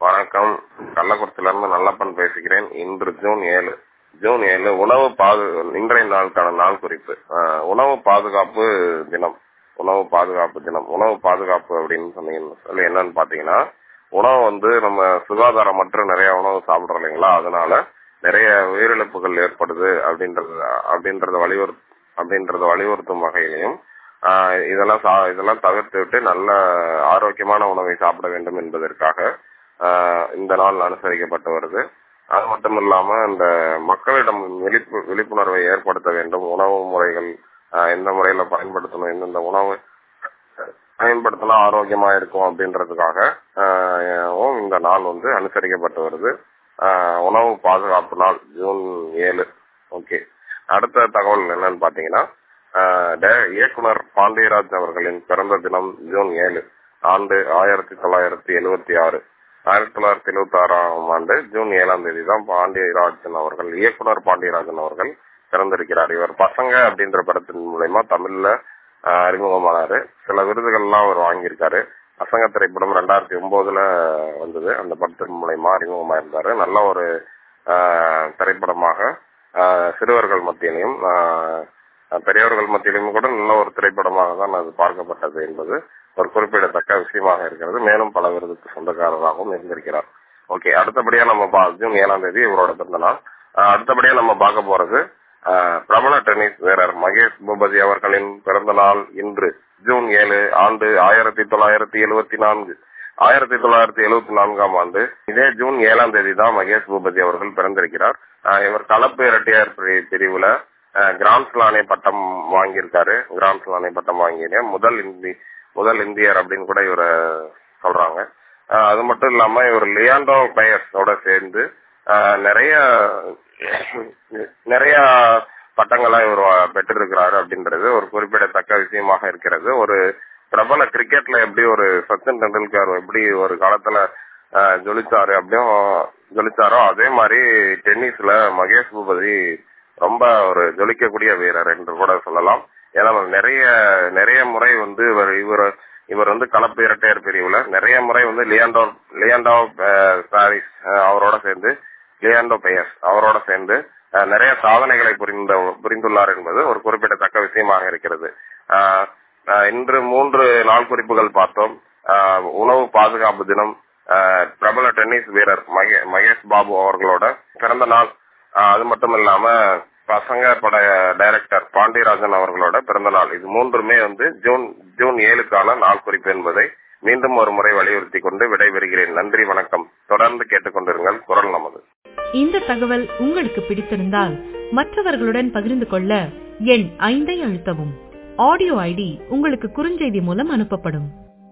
வணக்கம் கள்ளக்குறிச்சியில இருந்து நல்லப்பன் பேசுகிறேன் இன்று ஜூன் ஏழு ஜூன் ஏழு உணவு பாது இன்றைய நாளுக்கான நாள் குறிப்பு ஆஹ், உணவு பாதுகாப்பு தினம் உணவு பாதுகாப்பு தினம் உணவு பாதுகாப்பு அப்படின்னு சொன்னீங்க சொல்லி என்னன்னு பாத்தீங்கன்னா உணவு வந்து நம்ம சுகாதாரமற்ற நிறைய உணவு சாப்பிடுறோம் இல்லைங்களா அதனால நிறைய உயிரிழப்புகள் ஏற்படுது அப்படின்றது அப்படின்றத வலியுறு அப்படின்றத வலியுறுத்தும் வகையிலையும் ஆஹ், இதெல்லாம் சா- இதெல்லாம் தவிர்த்து விட்டு நல்ல ஆரோக்கியமான உணவை சாப்பிட வேண்டும் என்பதற்காக ஆஹ், இந்த நாள் அனுசரிக்கப்பட்டு வருது அது மட்டும் இல்லாம இந்த மக்களிடம் விழிப்பு விழிப்புணர்வை ஏற்படுத்த வேண்டும் உணவு முறைகள் ஆஹ், எந்த முறையில பயன்படுத்தணும் எந்தெந்த உணவு பயன்படுத்தினா ஆரோக்கியமா இருக்கும் அப்படின்றதுக்காக ஆஹ், இந்த நாள் வந்து அனுசரிக்கப்பட்டு வருது ஆஹ், உணவு பாதுகாப்பு நாள் ஜூன் ஏழு ஓகே அடுத்த தகவல் என்னன்னு பாத்தீங்கன்னா ஆஹ், டே- இயக்குனர் பாண்டியராஜ் அவர்களின் பிறந்த தினம் ஜூன் ஏழு ஆண்டு ஆயிரத்தி தொள்ளாயிரத்தி எழுவத்தி ஆறு ஆயிரத்தி தொள்ளாயிரத்தி எழுவத்தி ஆறாம் ஆண்டு ஜூன் ஏழாம் தேதி தான் பாண்டியராஜன் அவர்கள் இயக்குனர் பாண்டியராஜன் அவர்கள் பிறந்திருக்கிறார் இவர் பசங்க அப்படின்ற படத்தின் மூலயமா தமிழ்ல ஆஹ், அறிமுகமானாரு சில விருதுகள்லாம் அவர் வாங்கியிருக்காரு பசங்க திரைப்படம் ரெண்டாயிரத்தி ஒன்பதுல வந்தது அந்த படத்தின் மூலயமா அறிமுகமா இருந்தாரு நல்ல ஒரு ஆஹ், திரைப்படமாக ஆஹ், சிறுவர்கள் மத்தியிலையும் ஆஹ், பெரியவர்கள் மத்தியிலும் கூட நல்ல ஒரு திரைப்படமாக தான் அது பார்க்கப்பட்டது என்பது ஒரு குறிப்பிடத்தக்க விஷயமாக இருக்கிறது மேலும் பல விருதுக்கு சொந்தக்காரராகவும் இருந்திருக்கிறார் ஓகே அடுத்தபடியா நம்ம பா- ஜூன் ஏழாம் தேதி இவரோட பிறந்த நாள் ஆஹ் அடுத்தபடியா நம்ம பார்க்க போறது ஆஹ் பிரபல டென்னிஸ் வீரர் மகேஷ் பூபதி அவர்களின் பிறந்த நாள் இன்று ஜூன் ஏழு ஆண்டு ஆயிரத்தி தொள்ளாயிரத்தி எழுவத்தி நான்கு ஆயிரத்தி தொள்ளாயிரத்தி எழுவத்தி நான்காம் ஆண்டு இதே ஜூன் ஏழாம் தேதி தான் மகேஷ் பூபதி அவர்கள் பிறந்திருக்கிறார் ஆஹ் இவர் கலப்பு இரட்டையர் பிரி- பிரிவுல ஆஹ் கிராண்ட் ஸ்லானே பட்டம் வாங்கியிருக்காரு கிராண்ட் ஸ்லானே பட்டம் வாங்கிய முதல் இந்தி முதல் இந்தியர் அப்படின்னு கூட இவரை சொல்றாங்க ஆஹ் அது மட்டும் இல்லாம இவர் லியாண்டோ பயர்ஸோட சேர்ந்து ஆஹ் நிறைய நிறைய பட்டங்களை இவர் வா- பெற்றிருக்கிறாரு அப்படின்றது ஒரு குறிப்பிடத்தக்க விஷயமாக இருக்கிறது ஒரு பிரபல கிரிக்கெட்ல எப்படி ஒரு சச்சின் டெண்டுல்கர் எப்படி ஒரு காலத்துல ஆஹ் ஜொலிச்சாரு அப்படியும் ஜொலிச்சாரோ அதே மாதிரி டென்னிஸ்ல மகேஷ் பூபதி ரொம்ப ஒரு ஜொலிக்கக்கூடிய வீரர் என்று கூட சொல்லலாம் ஏன்னா அவர் நிறைய நிறைய முறை வந்து இவர் இவர் இவர் வந்து கலப்பு இரட்டையர் பிரிவுல நிறைய முறை வந்து லியாண்டோ லியாண்டோ அஹ், பாரிஸ் அஹ், அவரோட சேர்ந்து லியாண்டோ பெயர்ஸ் அவரோட சேர்ந்து அஹ், நிறைய சாதனைகளை புரிந்த புரிந்துள்ளார் என்பது ஒரு குறிப்பிடத்தக்க விஷயமாக இருக்கிறது அஹ், அஹ், இன்று மூன்று நாள் குறிப்புகள் பார்த்தோம் அஹ், உணவு பாதுகாப்பு தினம் அஹ், பிரபல டென்னிஸ் வீரர் மகே- மகேஷ் பாபு அவர்களோட பிறந்த நாள் ஆஹ் அது மட்டும் இல்லாம பசங்க பட டைரக்டர் பாண்டியராஜன் அவர்களோட பிறந்த நாள் இது மூன்றுமே வந்து ஜூன் ஜூன் ஏழுக்கான நாள் குறிப்பு என்பதை மீண்டும் ஒரு முறை வலியுறுத்தி கொண்டு விடைபெறுகிறேன் நன்றி வணக்கம் தொடர்ந்து கேட்டுக்கொண்டிருங்கள் குரல் நமது இந்த தகவல் உங்களுக்கு பிடித்திருந்தால் மற்றவர்களுடன் பகிர்ந்து கொள்ள எண் ஐந்தை அழுத்தவும் ஆடியோ ஐடி உங்களுக்கு குறுஞ்செய்தி மூலம் அனுப்பப்படும்